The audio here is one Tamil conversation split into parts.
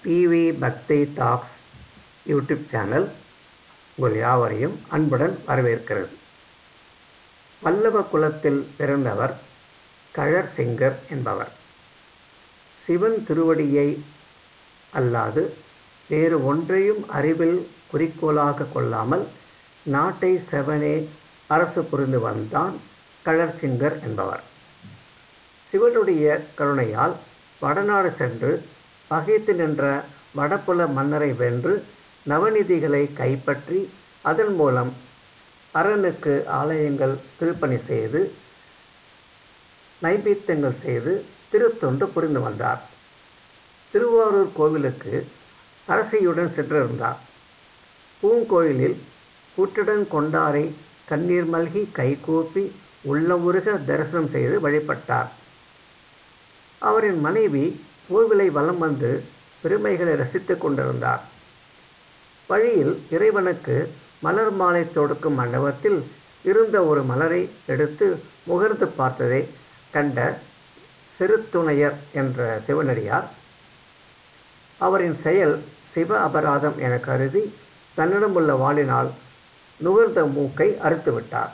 பிவி பக்தி டாக்ஸ் யூடியூப் சேனல் உங்கள் யாவரையும் அன்புடன் வரவேற்கிறது பல்லவ குலத்தில் பிறந்தவர் கழற் சிங்கர் என்பவர் சிவன் திருவடியை அல்லாது வேறு ஒன்றையும் அறிவில் குறிக்கோளாக கொள்ளாமல் நாட்டை செவனே அரசு புரிந்து வந்தான் கழற்சிங்கர் என்பவர் சிவனுடைய கருணையால் வடநாடு சென்று பகைத்து நின்ற வடபுல மன்னரை வென்று நவநிதிகளை கைப்பற்றி அதன் மூலம் அரணுக்கு ஆலயங்கள் திருப்பணி செய்து நைவேத்தியங்கள் செய்து திருத்தொண்டு புரிந்து வந்தார் திருவாரூர் கோவிலுக்கு அரசியுடன் சென்றிருந்தார் பூங்கோயிலில் கூற்றுடன் கொண்டாரை கண்ணீர் மல்கி கைகூப்பி உள்ளமுருக தரிசனம் செய்து வழிபட்டார் அவரின் மனைவி கோவிலை வலம் வந்து பெருமைகளை ரசித்துக் கொண்டிருந்தார் வழியில் இறைவனுக்கு மலர் மாலை தொடுக்கும் மண்டபத்தில் இருந்த ஒரு மலரை எடுத்து முகர்ந்து பார்த்ததை கண்ட சிறுத்துணையர் என்ற சிவனடியார் அவரின் செயல் சிவ அபராதம் என கருதி தன்னிடமுள்ள வாளினால் நுகர்ந்த மூக்கை அறுத்துவிட்டார்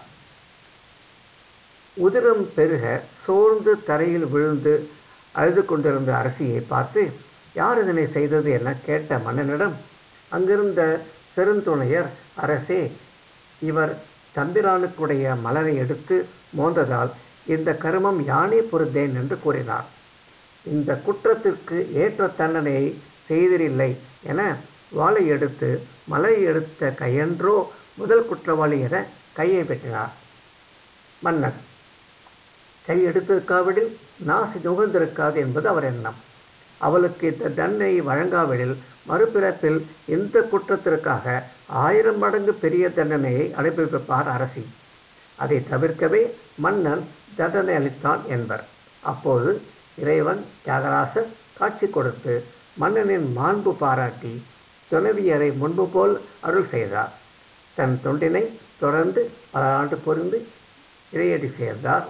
உதிரம் பெருக சோர்ந்து தரையில் விழுந்து அழுது கொண்டிருந்த அரசியை பார்த்து யார் இதனை செய்தது என கேட்ட மன்னனிடம் அங்கிருந்த பெருந்துணையர் அரசே இவர் தம்பிரானுக்குடைய மலரை எடுத்து மோந்ததால் இந்த கருமம் யானே பொருந்தேன் என்று கூறினார் இந்த குற்றத்திற்கு ஏற்ற தண்டனையை செய்திரில்லை என வாளை எடுத்து மலை எடுத்த கையன்றோ முதல் குற்றவாளி என கையை வெட்டினார் மன்னர் கை எடுத்திருக்காவிடில் நாசி நுகர்ந்திருக்காது என்பது அவர் எண்ணம் அவளுக்கு இந்த தண்டனை வழங்காவிடில் மறுபிறப்பில் இந்த குற்றத்திற்காக ஆயிரம் மடங்கு பெரிய தண்டனையை அனுப்பிவிப்பார் அரசி அதை தவிர்க்கவே மன்னன் தண்டனை அளித்தான் என்பர் அப்போது இறைவன் தியாகராசர் காட்சி கொடுத்து மன்னனின் மாண்பு பாராட்டி துணைவியரை முன்பு போல் அருள் செய்தார் தன் தொண்டினை தொடர்ந்து பல ஆண்டு பொருந்து இறையடி சேர்ந்தார்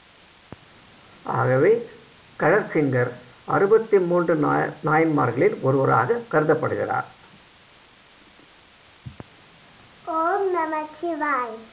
ஆகவே கழற்சிங்கர் அறுபத்தி மூன்று நாய நாயன்மார்களில் ஒருவராக கருதப்படுகிறார் ஓம் நம சிவாய்